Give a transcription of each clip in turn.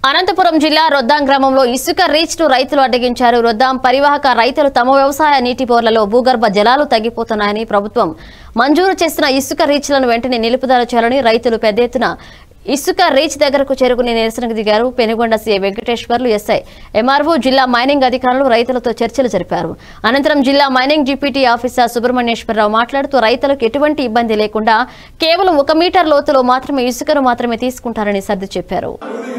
అనంతపురం జిల్లా రొద్దాం గ్రామంలో ఇసుక రీచ్ ను రైతులు అడ్డగించారు రొద్దాం పరివాహక రైతులు తమ వ్యవసాయ నీటి బోర్లలో భూగర్భ జలాలు తగ్గిపోతున్నాయని ప్రభుత్వం మంజూరు చేసిన ఇసుక రీచ్లను వెంటనే నిలుపుదల చేయాలని రైతులు పెద్ద ఎత్తున ఇసుక రీచ్ దగ్గరకు చేరుకుని నిరసనకు దిగారు Penukonda CA Venkateswarlu SI MRO జిల్లా మైనింగ్ అధికారులు రైతులతో చర్చలు జరిపారు అనంతరం జిల్లా మైనింగ్ జీపీటీ ఆఫీసర్ సుబ్రహ్మణ్యేశ్వరరావు మాట్లాడుతూ రైతులకు ఎటువంటి ఇబ్బంది లేకుండా కేవలం ఒక మీటర్ లోతులో మాత్రమే ఇసుకను మాత్రమే తీసుకుంటారని సర్ది చెప్పారు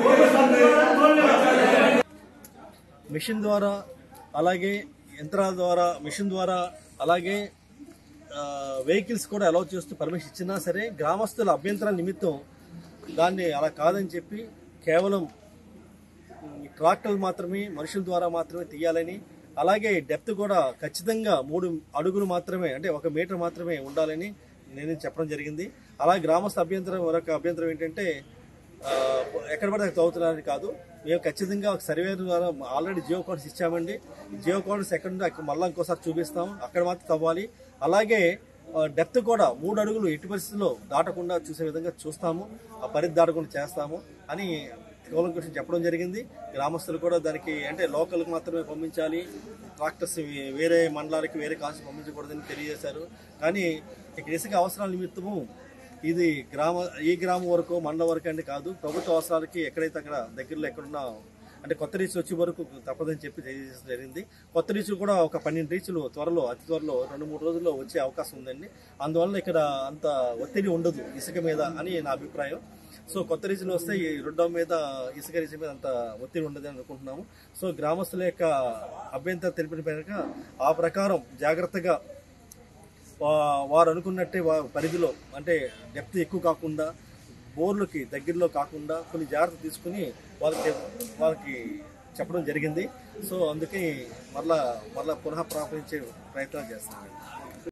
మిషన్ ద్వారా అలాగే యంత్రాల ద్వారా మిషన్ ద్వారా అలాగే వెహికల్స్ కూడా అలౌ చేస్తూ పర్మిషన్ ఇచ్చినా సరే గ్రామస్తుల అభ్యంతరాల నిమిత్తం దాన్ని అలా కాదని చెప్పి కేవలం ఉమ్, ట్రాక్టర్లు మాత్రమే మనుషుల ద్వారా మాత్రమే తీయాలని అలాగే డెప్త్ కూడా ఖచ్చితంగా మూడు అడుగులు మాత్రమే అంటే ఒక మీటర్ మాత్రమే ఉండాలని నేను చెప్పడం జరిగింది అలా గ్రామస్థ అభ్యంతరం మరొక అభ్యంతరం ఏంటంటే ఆ, ఎక్కడ పడితే అక్కడ తవ్వుతున్నారని కాదు మేము ఖచ్చితంగా ఒక సర్వే ద్వారా ఆల్రెడీ జియో కార్డ్స్ ఇచ్చామండి జియో కార్డ్స్ ఎక్కడ ఉంటే అక్కడ మళ్ళీ ఇంకోసారి చూపిస్తాం అక్కడ మాత్రం తవ్వాలి అలాగే డెప్త్ కూడా మూడు అడుగులు ఎట్టి పరిస్థితుల్లో దాటకుండా చూసే విధంగా చూస్తాము ఆ పరిధి దాటకుండా చేస్తాము అని కేవలం క్వశ్చన్ చెప్పడం జరిగింది గ్రామస్తులు కూడా దానికి అంటే లోకల్కి మాత్రమే పంపించాలి ట్రాక్టర్స్ వేరే మండలాలకి వేరే కాల్స్ పంపించకూడదని తెలియజేశారు కానీ ఇక్కడ ఇసుక అవసరాల నిమిత్తము ఇది గ్రామ ఈ గ్రామం వరకు మండలం వరకు అంటే కాదు ప్రభుత్వ అవసరాలకి ఎక్కడైతే అక్కడ దగ్గరలో ఎక్కడున్నా అంటే కొత్త రీచ్ వచ్చే వరకు తప్పదని చెప్పి తెలియజేయడం జరిగింది కొత్త రీచ్ కూడా ఒక పన్నెండు రీచ్లు త్వరలో అతి త్వరలో రెండు మూడు రోజుల్లో వచ్చే అవకాశం ఉందండి అందువల్ల ఇక్కడ అంత ఒత్తిడి ఉండదు ఇసుక మీద అని నా అభిప్రాయం సో కొత్త రీచ్లు వస్తే ఈ రెండో మీద ఇసుక రీచ్ మీద అంత ఒత్తిడి ఉండదని అనుకుంటున్నాము సో గ్రామస్తుల యొక్క అభ్యంతరం తెలిపిన మేరకు ఆ ప్రకారం జాగ్రత్తగా వా- వారు అనుకున్నట్టే వా పరిధిలో అంటే డెప్త్ ఎక్కువ కాకుండా బోర్లకి దగ్గరలో కాకుండా కొన్ని జాగ్రత్తలు తీసుకుని వాళ్ళకి వాళ్ళకి చెప్పడం జరిగింది సో అందుకే మరలా మరలా పునః ప్రారంభించే ప్రయత్నాలు చేస్తున్నాం